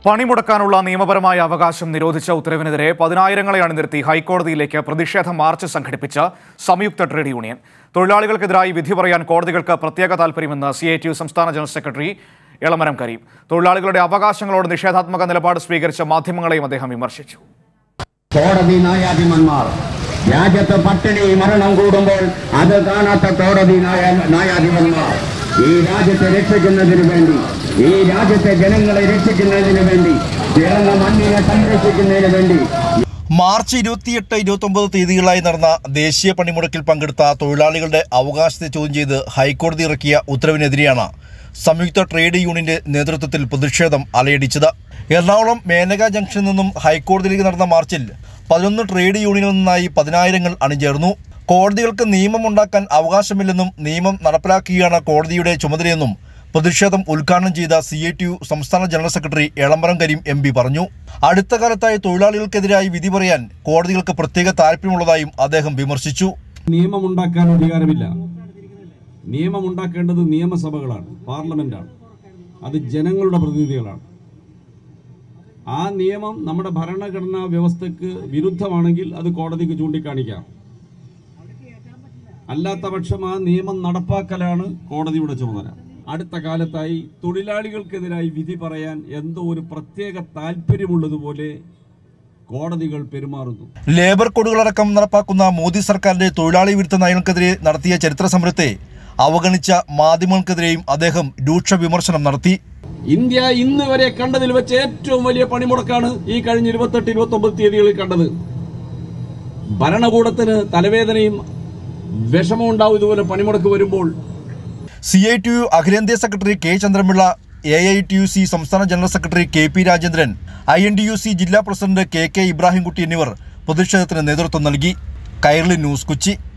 പണിമുടക്കാനുള്ള നിയമപരമായ അവകാശം നിരോധിച്ച ഉത്തരവിനെതിരെ പതിനായിരങ്ങളെ അണിനിരത്തി ഹൈക്കോടതിയിലേക്ക് പ്രതിഷേധ മാർച്ച് സംഘടിപ്പിച്ച സംയുക്ത ട്രേഡ് യൂണിയൻ തൊഴിലാളികൾക്കെതിരായി വിധി പറയാൻ കോടതികൾക്ക് പ്രത്യേക താൽപ്പര്യമെന്ന് സി ഐ ടി യു സംസ്ഥാന ജനറൽ സെക്രട്ടറി എളമരം കരീം തൊഴിലാളികളുടെ അവകാശങ്ങളോട് നിഷേധാത്മക നിലപാട് സ്വീകരിച്ച മാധ്യമങ്ങളെയും അദ്ദേഹം വിമർശിച്ചു കോടതി ന്യായാധിപന്മാർ രാജ്യത്ത് പട്ടിണി മരണം കൂടുമ്പോൾ അത് കാണാത്ത കോടതി ന്യായ- ന്യായാധിപന്മാർ ഈ രാജ്യത്തെ രക്ഷിക്കുന്നതിന് വേണ്ടി ഈ രാജ്യത്തെ ജനങ്ങളെ രക്ഷിക്കുന്നതിന് വേണ്ടി പിറന്ന മണ്ണിനെ സംരക്ഷിക്കുന്നതിന് വേണ്ടി മാർച്ച് ഇരുപത്തിയെട്ട് ഇരുപത്തൊമ്പത് തീയതികളായി നടന്ന ദേശീയ പണിമുടക്കിൽ പങ്കെടുത്ത തൊഴിലാളികളുടെ അവകാശത്തെ ചോദ്യം ചെയ്ത് ഹൈക്കോടതി ഇറക്കിയ ഉത്തരവിനെതിരെയാണ് സംയുക്ത ട്രേഡ് യൂണിയന്റെ നേതൃത്വത്തിൽ പ്രതിഷേധം അലയടിച്ചത് എറണാകുളം മേനക ജംഗ്ഷനിൽ നിന്നും ഹൈക്കോടതിയിലേക്ക് നടന്ന മാർച്ചിൽ പതിനൊന്ന് ട്രേഡ് യൂണിയനിൽ നിന്നായി പതിനായിരങ്ങൾ അണിചേർന്നു കോടതികൾക്ക് നിയമമുണ്ടാക്കാൻ അവകാശമില്ലെന്നും നിയമം നടപ്പിലാക്കുകയാണ് കോടതിയുടെ ചുമതലയെന്നും പ്രതിഷേധം ഉദ്ഘാടനം ചെയ്ത സി ഐ ടി യു സംസ്ഥാന general secretary Elamaram Kareem M P പറഞ്ഞു അടുത്ത കാലത്തായി തൊഴിലാളികൾക്കെതിരായി വിധി പറയാൻ കോടതികൾക്ക് പ്രത്യേക താല്പര്യമുള്ളതായും അദ്ദേഹം വിമർശിച്ചു നിയമമുണ്ടാക്കാൻ അധികാരമില്ല നിയമമുണ്ടാക്കേണ്ടത് നിയമസഭകളാണ് പാർലമെന്റാണ് അത് ജനങ്ങളുടെ പ്രതിനിധികളാണ് ആ നിയമം നമ്മുടെ ഭരണഘടനാ വ്യവസ്ഥയ്ക്ക് വിരുദ്ധമാണെങ്കിൽ അത് കോടതിക്ക് ചൂണ്ടിക്കാണിക്കാം അല്ലാത്ത പക്ഷം ആ നിയമം നടപ്പാക്കലാണ് കോടതിയുടെ ചുമതല അടുത്ത കാലത്തായി തൊഴിലാളികൾക്കെതിരായി വിധി പറയാൻ എന്തോ ഒരു പ്രത്യേക താല്പര്യമുള്ളതുപോലെ കോടതികൾ പെരുമാറുന്നു ലേബർ കോഡുകളടക്കം നടപ്പാക്കുന്ന മോദി സർക്കാരിന്റെ തൊഴിലാളി വിരുദ്ധ നയങ്ങൾക്കെതിരെ നടത്തിയ ചരിത്ര സമരത്തെ അവഗണിച്ച മാധ്യമങ്ങൾക്കെതിരെയും അദ്ദേഹം രൂക്ഷ വിമർശനം നടത്തി ഇന്ത്യ ഇന്ന് വരെ കണ്ടതിൽ വെച്ച് ഏറ്റവും വലിയ പണിമുടക്കാണ് ഈ കഴിഞ്ഞ ഇരുപത്തെട്ട് ഇരുപത്തി ഒമ്പത് തീയതികളിൽ കണ്ടത് ഭരണകൂടത്തിന് തലവേദനയും വിഷമവും ഉണ്ടാവും ഇതുപോലെ പണിമുടക്ക് വരുമ്പോൾ സി ഐ ടി യു അഖിലേന്ത്യാ secretary K Chandrapillai A I T U C സംസ്ഥാന general secretary K P Rajendran I N D U C ജില്ലാ പ്രസിഡന്റ് കെ കെ ഇബ്രാഹിംകുട്ടി എന്നിവർ പ്രതിഷേധത്തിന് നേതൃത്വം നൽകി കൈരളി ന്യൂസ് കൊച്ചി